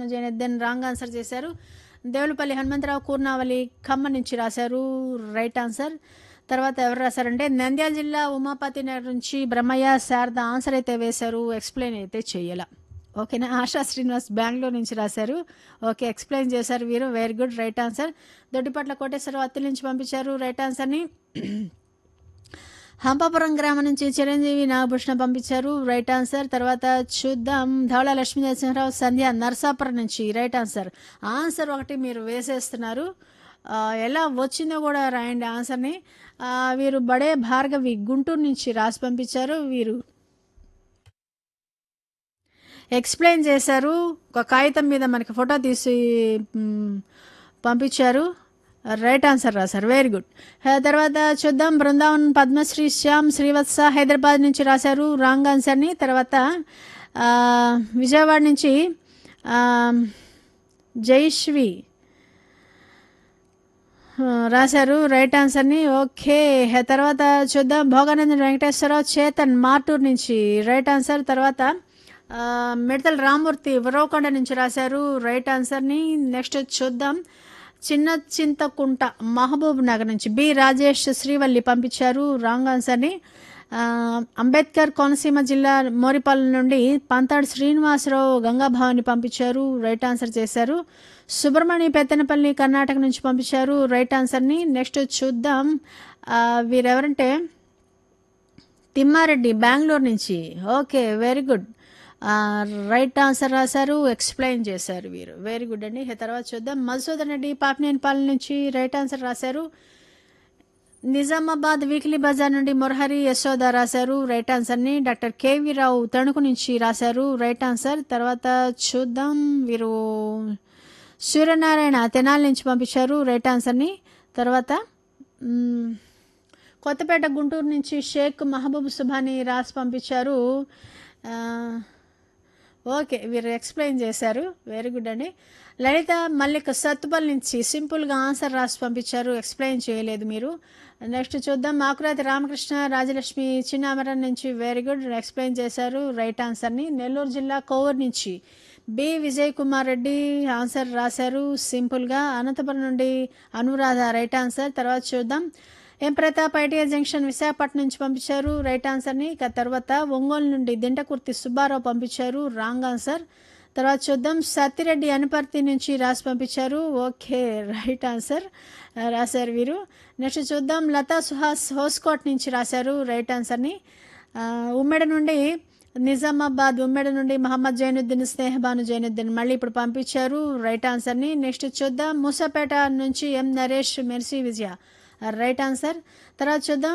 Bhanu Zainuddin wrong answer చేశారు దేవులపల్లి హనుమంతరావు కూర్నావలి ఖమ్మం నుంచి రాశారు రైట్ ఆన్సర్ తర్వాత ఎవరు రాశారంటే నంద్యాల జిల్లా ఉమాపతి నగర్ నుంచి బ్రహ్మయ్య శారద ఆన్సర్ అయితే వేశారు ఎక్స్ప్లెయిన్ అయితే చేయాల ఓకేనా ఆశా శ్రీనివాస్ బెంగళూరు నుంచి రాశారు ఓకే ఎక్స్ప్లెయిన్ చేశారు వీరు very good right answer Doddipatla Koteswararao Attili నుంచి పంపించారు రైట్ ఆన్సర్ని హంపాపురం గ్రామం నుంచి చిరంజీవి నాగభూషణ పంపించారు రైట్ ఆన్సర్ తర్వాత చూద్దాం ధవళ లక్ష్మీ నరసింహరావు సంధ్య నర్సాపురం నుంచి రైట్ ఆన్సర్ ఆన్సర్ ఒకటి మీరు వేసేస్తున్నారు ఆ, ఎలా వచ్చిందో కూడా రాయండి ఆన్సర్ని ఆ, వీరు బడే భార్గవి గుంటూరు నుంచి రాసి పంపించారు వీరు ఎక్స్ప్లెయిన్ చేశారు ఒక కాగితం మీద మనకి ఫోటో తీసి మ్, పంపించారు రైట్ ఆన్సర్ రాశారు వెరీ గుడ్ తర్వాత చూద్దాం బృందావన్ పద్మశ్రీ శ్యామ్ శ్రీవత్స హైదరాబాద్ నుంచి రాశారు రాంగ్ ఆన్సర్ని తర్వాత ఆ, విజయవాడ నుంచి ఆ, జైశ్వి ఆ, రాశారు రైట్ ఆన్సర్ని ఓకే హే, తర్వాత చూద్దాం భోగానంద వెంకటేశ్వరరావు చేతన్ మార్టూర్ నుంచి రైట్ ఆన్సర్ తర్వాత ఆ, మిడతల రామూర్తి ఉరవకొండ నుంచి రాశారు రైట్ ఆన్సర్ని నెక్స్ట్ చూద్దాం చిన్న చింతకుంట మహబూబ్ నగర్ నుంచి బి రాజేష్ శ్రీవల్లి పంపించారు రాంగ్ ఆన్సర్ని ఆ, అంబేద్కర్ కోనసీమ జిల్లా మోరిపల్లి నుండి పంతాడు శ్రీనివాసరావు గంగాభావాన్ని పంపించారు రైట్ ఆన్సర్ చేశారు సుబ్రహ్మణ్య పెత్తనపల్లి కర్ణాటక నుంచి పంపించారు రైట్ ఆన్సర్ని నెక్స్ట్ చూద్దాం ఆ, వీరెవరంటే తిమ్మారెడ్డి బెంగళూరు నుంచి okay very good right answer రాశారు ఎక్స్ప్లెయిన్ చేశారు వీరు వెరీ గుడ్ అండి ఇక తర్వాత చూద్దాం మధుసూదన్ రెడ్డి పాపినేనిపాలెం నుంచి రైట్ ఆన్సర్ రాశారు నిజామాబాద్ వీక్లీ బజార్ నుండి మురహరి యశోద రాశారు రైట్ ఆన్సర్ని డాక్టర్ కేవీ రావు తణుకు నుంచి రాశారు రైట్ ఆన్సర్ తర్వాత చూద్దాం వీరు సూర్యనారాయణ తెనాలి నుంచి పంపించారు రైట్ ఆన్సర్ని తర్వాత మ్, కొత్తపేట గుంటూరు నుంచి షేక్ మహబూబ్ సుభాని రాసి పంపించారు ఆ, ఓకే వీరు ఎక్స్ప్లెయిన్ చేశారు వెరీ గుడ్ అండి లలిత మల్లిక సత్తుపల్లి నుంచి సింపుల్గా ఆన్సర్ రాసి పంపించారు ఎక్స్ప్లెయిన్ చేయలేదు మీరు నెక్స్ట్ చూద్దాం ఆకురాతి రామకృష్ణ రాజలక్ష్మి చిన్నామరం నుంచి వెరీ గుడ్ ఎక్స్ప్లెయిన్ చేశారు రైట్ ఆన్సర్ని నెల్లూరు జిల్లా కోవూరు నుంచి బి విజయ్ కుమార్ రెడ్డి ఆన్సర్ రాశారు సింపుల్గా అనంతపురం నుండి అనురాధ రైట్ ఆన్సర్ తర్వాత చూద్దాం M Pratap ITI junction Visakhapatnam నుంచి పంపించారు రైట్ ఆన్సర్ని ఇక తర్వాత ఒంగోలు నుండి దింటకుర్తి సుబ్బారావు పంపించారు రాంగ్ ఆన్సర్ తర్వాత చూద్దాం సత్తిరెడ్డి అనుపర్తి నుంచి రాసి పంపించారు ఓకే రైట్ ఆన్సర్ ఆ, రాశారు వీరు నెక్స్ట్ చూద్దాం లతా సుహాస్ హోస్కోట్ నుంచి రాశారు రైట్ ఆన్సర్ని ఆ, ఉమ్మెడ నుండి నిజామాబాద్ ఉమ్మెడ నుండి మహమ్మద్ జైనుద్దీన్ స్నేహబాను జైనుద్దీన్ మళ్ళీ ఇప్పుడు పంపించారు రైట్ ఆన్సర్ని నెక్స్ట్ చూద్దాం మూసాపేట నుంచి M Naresh Mercy Vijaya right answer తర్వాత చూద్దాం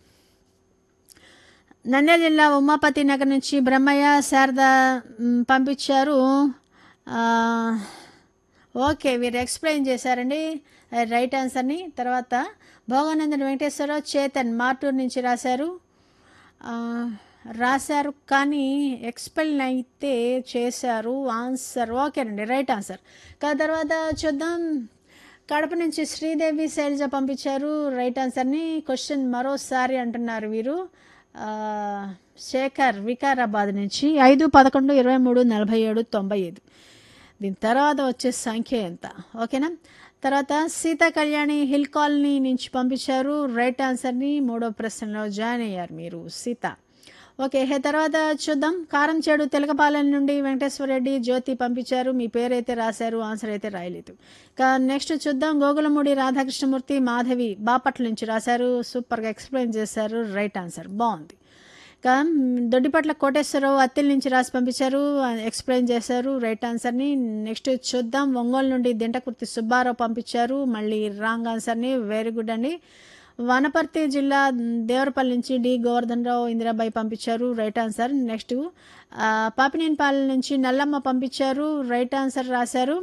నంద్యాల జిల్లా ఉమాపతి నగర్ నుంచి బ్రహ్మయ్య శారద మ్, పంపించారు ఆ, ఓకే వీరు ఎక్స్ప్లెయిన్ చేశారండి రైట్ ఆన్సర్ని తర్వాత భోగానందన్ వెంకటేశ్వరరావు చేతన్ మార్టూర్ నుంచి రాశారు ఆ, రాశారు కానీ ఎక్స్ప్లెయిన్ అయితే చేశారు ఆన్సర్ ఓకేనండి రైట్ ఆన్సర్ కా తర్వాత చూద్దాం కడప నుంచి శ్రీదేవి శైలజ పంపించారు రైట్ ఆన్సర్ని క్వశ్చన్ మరోసారి అంటున్నారు వీరు ఆ, శేఖర్ వికారాబాద్ నుంచి ఐదు పదకొండు ఇరవై మూడు నలభై ఏడు తొంభై ఐదు దీని తర్వాత వచ్చే సంఖ్య ఎంత ఓకేనా తర్వాత సీతా కళ్యాణి హిల్ కాలనీ నుంచి పంపించారు రైట్ ఆన్సర్ని మూడో ప్రశ్నలో జాయిన్ అయ్యారు మీరు సీత ఓకే హే తర్వాత చూద్దాం కారం చెడు తెలకపాలెం నుండి వెంకటేశ్వర రెడ్డి జ్యోతి పంపించారు మీ పేరైతే రాశారు ఆన్సర్ అయితే రాయలేదు ఇక నెక్స్ట్ చూద్దాం గోగులమూడి రాధాకృష్ణమూర్తి మాధవి బాపట్ల నుంచి రాశారు సూపర్గా ఎక్స్ప్లెయిన్ చేశారు రైట్ ఆన్సర్ బాగుంది ఇక దొడ్డిపట్ల కోటేశ్వరరావు అత్తిల్ నుంచి రాసి పంపించారు ఎక్స్ప్లెయిన్ చేశారు రైట్ ఆన్సర్ని నెక్స్ట్ చూద్దాం ఒంగోలు నుండి దింటకుర్తి సుబ్బారావు పంపించారు మళ్ళీ రాంగ్ ఆన్సర్ని వెరీ గుడ్ అండి వనపర్తి జిల్లా దేవరపల్లి నుంచి డి గోవర్ధన్ రావు ఇందిరాబాయి పంపించారు రైట్ ఆన్సర్ నెక్స్ట్ ఆ, పాపినేనిపాలెం నుంచి నల్లమ్మ పంపించారు రైట్ ఆన్సర్ రాశారు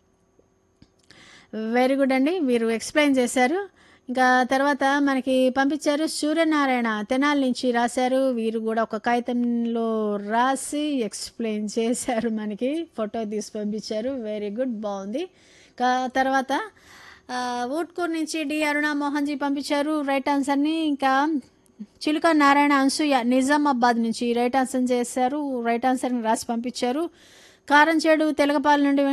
వెరీ గుడ్ అండి వీరు ఎక్స్ప్లెయిన్ చేశారు ఇంకా తర్వాత మనకి పంపించారు సూర్యనారాయణ తెనాలి నుంచి రాశారు వీరు కూడా ఒక కాగితంలో రాసి ఎక్స్ప్లెయిన్ చేశారు మనకి ఫోటో తీసి పంపించారు వెరీ గుడ్ బాగుంది ఇంకా తర్వాత ఆ, ఊట్కూరు నుంచి డి అరుణ మోహన్ జీ పంపించారు రైట్ ఆన్సర్ని ఇంకా చిలుక నారాయణ అన్సూయ నిజామాబాద్ నుంచి రైట్ ఆన్సర్ చేశారు రైట్ ఆన్సర్ని రాసి పంపించారు కారంచేడు తెలగపాల నుండి